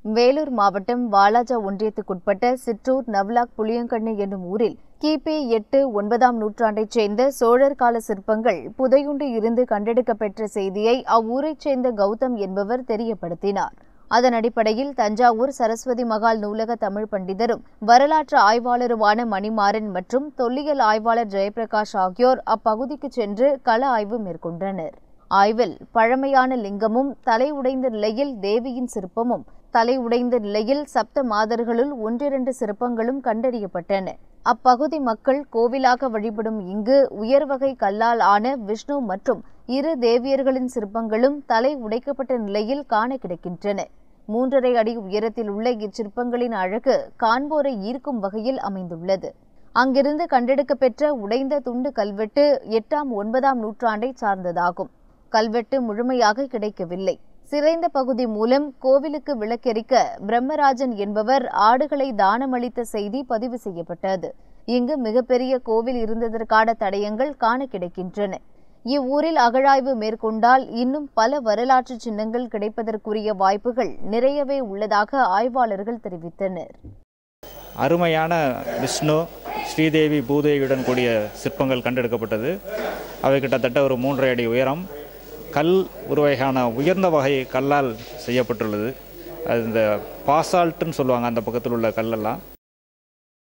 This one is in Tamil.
வேலூர் மாவட்டம் வாலாஜா ஒன்றியத்துக்குட்பட்ட சிற்றூர் நவ்லாக் புளியங்கண்ணு என்னும் ஊரில் கிபி எட்டு ஒன்பதாம் நூற்றாண்டைச் சேர்ந்த சோழர் கால சிற்பங்கள் புதையுண்டு இருந்து கண்டெடுக்கப்பெற்ற செய்தியை அவ்வூரைச் சேர்ந்த கௌதம் என்பவர் தெரியப்படுத்தினார் அதன் அடிப்படையில் தஞ்சாவூர் சரஸ்வதி மகால் நூலக தமிழ் பண்டிதரும் வரலாற்று ஆய்வாளருமான மணிமாறன் மற்றும் தொல்லியல் ஆய்வாளர் ஜெயபிரகாஷ் ஆகியோர் அப்பகுதிக்கு சென்று கள ஆய்வு மேற்கொண்டனர் ஆய்வில் பழமையான லிங்கமும் தலை உடைந்த நிலையில் தேவியின் சிற்பமும் தலை உடைந்த நிலையில் சப்த மாதர்களுள் ஒன்றிரண்டு சிற்பங்களும் கண்டறியப்பட்டன அப்பகுதி மக்கள் கோவிலாக வழிபடும் இங்கு உயர்வகை கல்லால் ஆன விஷ்ணு மற்றும் இரு தேவியர்களின் சிற்பங்களும் தலை உடைக்கப்பட்ட நிலையில் காண கிடைக்கின்றன மூன்றரை அடி உயரத்தில் உள்ள இச்சிற்பங்களின் அழகு காண்போரை ஈர்க்கும் வகையில் அமைந்துள்ளது அங்கிருந்து கண்டெடுக்கப்பெற்ற உடைந்த துண்டு கல்வெட்டு எட்டாம் ஒன்பதாம் நூற்றாண்டை சார்ந்ததாகும் கல்வெட்டு முழுமையாக கிடைக்கவில்லை சிதைந்த பகுதி மூலம் கோவிலுக்கு விளக்கெரிக்க பிரம்மராஜன் என்பவர் ஆடுகளை தானமளித்த செய்தி பதிவு செய்யப்பட்டது இங்கு மிகப்பெரிய கோவில் இருந்ததற்கான தடயங்கள் காண கிடைக்கின்றன இவ்வூரில் அகழாய்வு மேற்கொண்டால் இன்னும் பல வரலாற்று சின்னங்கள் கிடைப்பதற்குரிய வாய்ப்புகள் நிறையவே உள்ளதாக ஆய்வாளர்கள் தெரிவித்தனர் அருமையான விஷ்ணு ஸ்ரீதேவி பூதேவியுடன் கூடிய சிற்பங்கள் கண்டெடுக்கப்பட்டது அவை கிட்டத்தட்ட ஒரு மூன்றரை அடி உயரம் கல் ஒரு வகையான உயர்ந்த வகை கல்லால் செய்யப்பட்டுள்ளது அது இந்த பாசால்ட்டுன்னு சொல்லுவாங்க அந்த பக்கத்தில் உள்ள கல்லெல்லாம்